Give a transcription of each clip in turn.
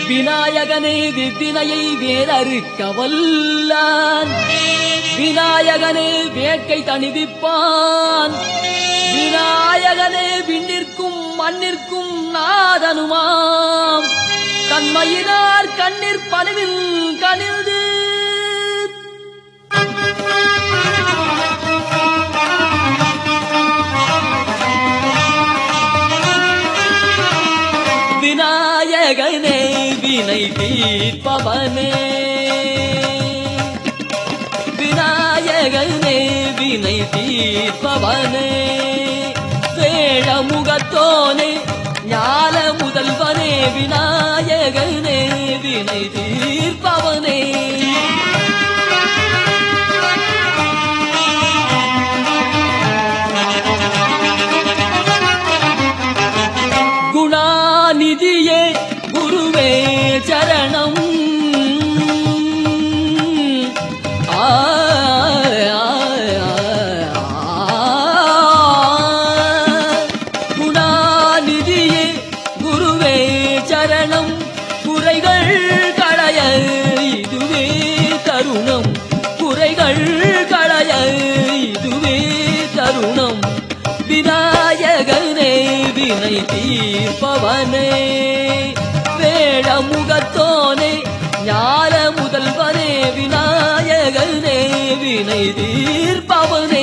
விநாயகனே வித்தினையை வேறறுக்க வல்லான் விநாயகனே வேட்கை தணிவிப்பான் விநாயகனே விண்ணிற்கும் மண்ணிற்கும் நாதனுமாம் தன்மையினார் கண்ணீர் பணிவில் கனிழ்து விநாயகனே வினை தீர்ப்பவனே விநாயகனே வினை தீர்ப்பவனே வேழமுகத்தோனே ஞால முதல்வனே விநாயகனே வினை தீர்ப்பவனே குணாநிதியே குருவே சரணம் ஆ, ஆ, ஆ. குணாநிதியே குருவே சரணம் குறைகள் களைய இதுவே தருணம் குறைகள் களைய இதுவே தருணம் விநாயகனே வினை தீர்ப்பவனே வேடமுகத்தோனே ஞான முதல்வனே விநாயகனே வினை தீர்ப்பவனே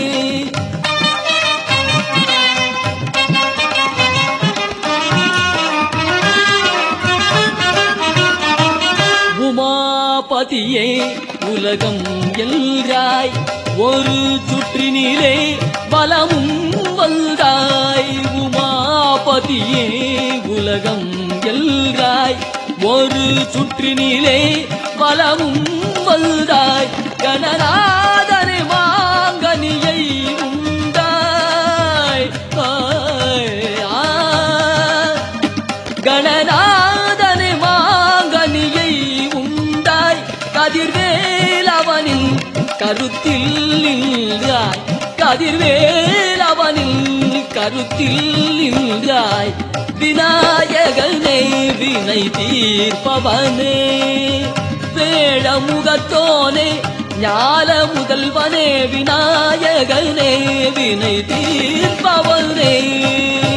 உமாபதியே உலகம் எல்றாய் ஒரு சுற்றினிலே பலமும் வந்தாய் உமாபதியே உலகம் எல்றாய் ஒரு சுற்றினிலே பலமும் வந்தாய் கணநாதனை மாங்கனியை உண்டாய் ஆய், ஆ. கணநாதனை மாங்கனியை உண்டாய் கதிர்வேல் அவனின் கருத்தில் நின்றாய் கதிர்வேல் அவனின் கருத்தில் நின்றாய் விநாயகனே வினை தீர்ப்பவனே வேடமுகத்தோனே ஞால முதல்வனே விநாயகனே வினை தீர்ப்பவனே